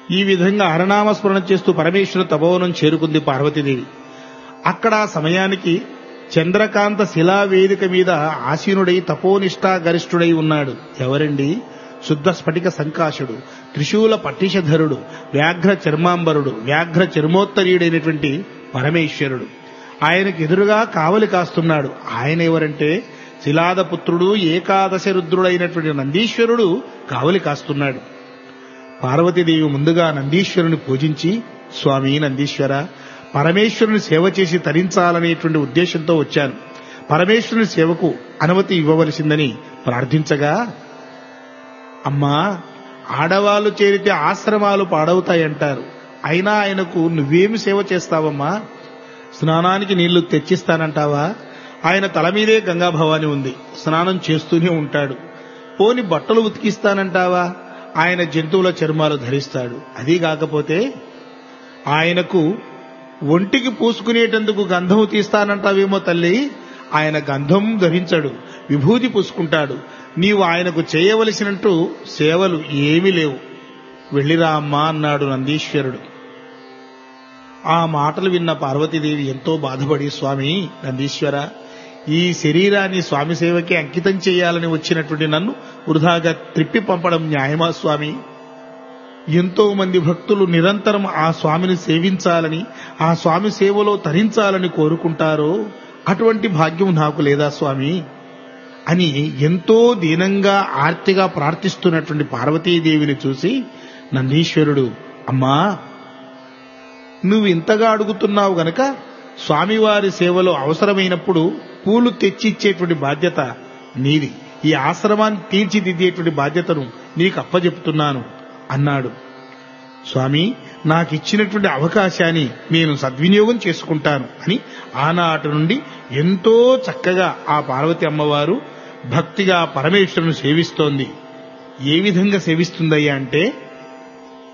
ఈ విధంగా హరనామస్మరణ చేస్తూ పరమేశ్వర తపోవనం చేరుకుంది పార్వతీదేవి అక్కడ ఆ సమయానికి చంద్రకాంత శిలా వేదిక మీద ఆసీనుడై తపోనిష్టా గరిష్ఠుడై ఉన్నాడు ఎవరండి శుద్ధ స్ఫటిక సంకాశుడు త్రిశూల పట్టిషధరుడు వ్యాఘ్ర చర్మాంబరుడు వ్యాఘ్ర చర్మోత్తరీయుడైనటువంటి పరమేశ్వరుడు ఆయనకు ఎదురుగా కావలి కాస్తున్నాడు ఆయన ఎవరంటే శిలాదపుత్రుడు ఏకాదశ రుద్రుడైనటువంటి నందీశ్వరుడు కావలి కాస్తున్నాడు పార్వతీదేవి ముందుగా నందీశ్వరుని పూజించి స్వామి నందీశ్వర పరమేశ్వరుని సేవ చేసి తరించాలనేటువంటి ఉద్దేశంతో వచ్చాను పరమేశ్వరుని సేవకు అనుమతి ఇవ్వవలసిందని ప్రార్థించగా అమ్మా ఆడవాళ్ళు చేరితే ఆశ్రమాలు పాడవుతాయంటారు అయినా ఆయనకు నువ్వేమి సేవ చేస్తావమ్మా స్నానానికి నీళ్లు తెచ్చిస్తానంటావా ఆయన తల మీదే గంగా భవాని ఉంది స్నానం చేస్తూనే ఉంటాడు పోని బట్టలు ఉతికిస్తానంటావా ఆయన జంతువుల చర్మాలు ధరిస్తాడు అది కాకపోతే ఆయనకు ఒంటికి పూసుకునేటందుకు గంధము తీస్తానంటావేమో తల్లి ఆయన గంధం ధరించడు విభూతి పూసుకుంటాడు నీవు ఆయనకు చేయవలసినట్టు సేవలు ఏమీ లేవు వెళ్ళిరా అమ్మా అన్నాడు నందీశ్వరుడు ఆ మాటలు విన్న పార్వతీదేవి ఎంతో బాధపడి స్వామి నందీశ్వర ఈ శరీరాన్ని స్వామి సేవకి అంకితం చేయాలని వచ్చినటువంటి నన్ను వృధాగా త్రిప్పి పంపడం న్యాయమా స్వామి ఎంతో మంది భక్తులు నిరంతరం ఆ స్వామిని సేవించాలని ఆ స్వామి సేవలో తరించాలని కోరుకుంటారో అటువంటి భాగ్యం నాకు లేదా స్వామి అని ఎంతో దీనంగా ఆర్తిగా ప్రార్థిస్తున్నటువంటి పార్వతీదేవిని చూసి నందీశ్వరుడు అమ్మా నువ్వు ఇంతగా అడుగుతున్నావు గనక స్వామివారి సేవలో అవసరమైనప్పుడు పూలు తెచ్చిచ్చేటువంటి బాధ్యత నీది ఈ ఆశ్రమాన్ని తీర్చిదిద్దేటువంటి బాధ్యతను నీకు అప్పజెపుతున్నాను అన్నాడు స్వామి నాకు ఇచ్చినటువంటి అవకాశాన్ని నేను సద్వినియోగం చేసుకుంటాను అని ఆనాటి నుండి ఎంతో చక్కగా ఆ పార్వతి అమ్మవారు భక్తిగా పరమేశ్వరుని సేవిస్తోంది ఏ విధంగా సేవిస్తుందయ్యా అంటే